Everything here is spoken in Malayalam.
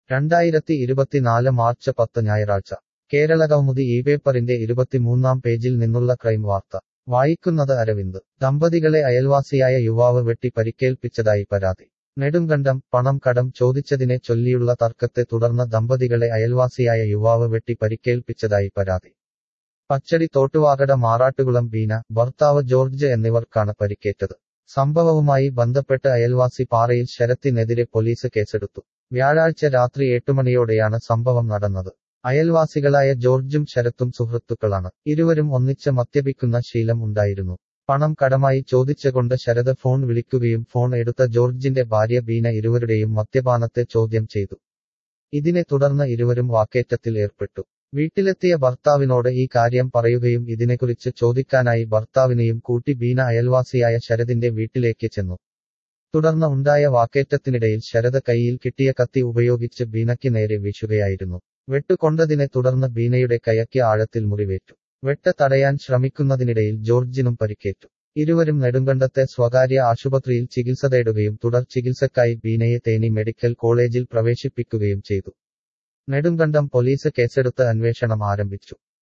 രണ്ടായിരത്തി ഇരുപത്തിനാല് മാർച്ച് പത്ത് ഞായറാഴ്ച കേരളകൗമുദി ഈ പേപ്പറിന്റെ ഇരുപത്തിമൂന്നാം പേജിൽ നിന്നുള്ള ക്രൈം വാർത്ത വായിക്കുന്നത് അരവിന്ദ് ദമ്പതികളെ അയൽവാസിയായ യുവാവ് വെട്ടി പരിക്കേൽപ്പിച്ചതായി പരാതി നെടുങ്കണ്ടം പണം കടം ചോദിച്ചതിനെ ചൊല്ലിയുള്ള തർക്കത്തെ തുടർന്ന് ദമ്പതികളെ അയൽവാസിയായ യുവാവ് വെട്ടി പരിക്കേൽപ്പിച്ചതായി പരാതി പച്ചടി തോട്ടുവാകട മാറാട്ടുകുളം ബീന ഭർത്താവ് ജോർജ് എന്നിവർക്കാണ് പരിക്കേറ്റത് സംഭവവുമായി ബന്ധപ്പെട്ട് അയൽവാസി പാറയിൽ ശരത്തിനെതിരെ പോലീസ് കേസെടുത്തു വ്യാഴാഴ്ച രാത്രി എട്ടുമണിയോടെയാണ് സംഭവം നടന്നത് അയൽവാസികളായ ജോർജും ശരത്തും സുഹൃത്തുക്കളാണ് ഇരുവരും ഒന്നിച്ച് മദ്യപിക്കുന്ന ശീലം ഉണ്ടായിരുന്നു പണം കടമായി ചോദിച്ചുകൊണ്ട് ശരത് ഫോൺ വിളിക്കുകയും ഫോൺ എടുത്ത ജോർജിന്റെ ഭാര്യ ബീന ഇരുവരുടെയും മദ്യപാനത്തെ ചോദ്യം ചെയ്തു ഇതിനെ തുടർന്ന് ഇരുവരും വാക്കേറ്റത്തിൽ ഏർപ്പെട്ടു വീട്ടിലെത്തിയ ഭർത്താവിനോട് ഈ കാര്യം പറയുകയും ഇതിനെക്കുറിച്ച് ചോദിക്കാനായി ഭർത്താവിനെയും കൂട്ടി ബീന അയൽവാസിയായ ശരദിന്റെ വീട്ടിലേക്ക് ചെന്നു തുടർന്ന് ഉണ്ടായ വാക്കേറ്റത്തിനിടയിൽ ശരത് കൈയിൽ കിട്ടിയ കത്തി ഉപയോഗിച്ച് ബീനയ്ക്ക് നേരെ വീശുകയായിരുന്നു വെട്ടുകൊണ്ടതിനെ തുടർന്ന് ബീനയുടെ കയയ്ക്ക് ആഴത്തിൽ മുറിവേറ്റു വെട്ട് തടയാൻ ശ്രമിക്കുന്നതിനിടയിൽ ജോർജിനും പരിക്കേറ്റു ഇരുവരും നെടുങ്കണ്ടത്തെ സ്വകാര്യ ആശുപത്രിയിൽ ചികിത്സ തേടുകയും തുടർ ചികിത്സക്കായി ബീനയെ തേനി മെഡിക്കൽ കോളേജിൽ പ്രവേശിപ്പിക്കുകയും ചെയ്തു നെടുങ്കണ്ടം പോലീസ് കേസെടുത്ത് അന്വേഷണം ആരംഭിച്ചു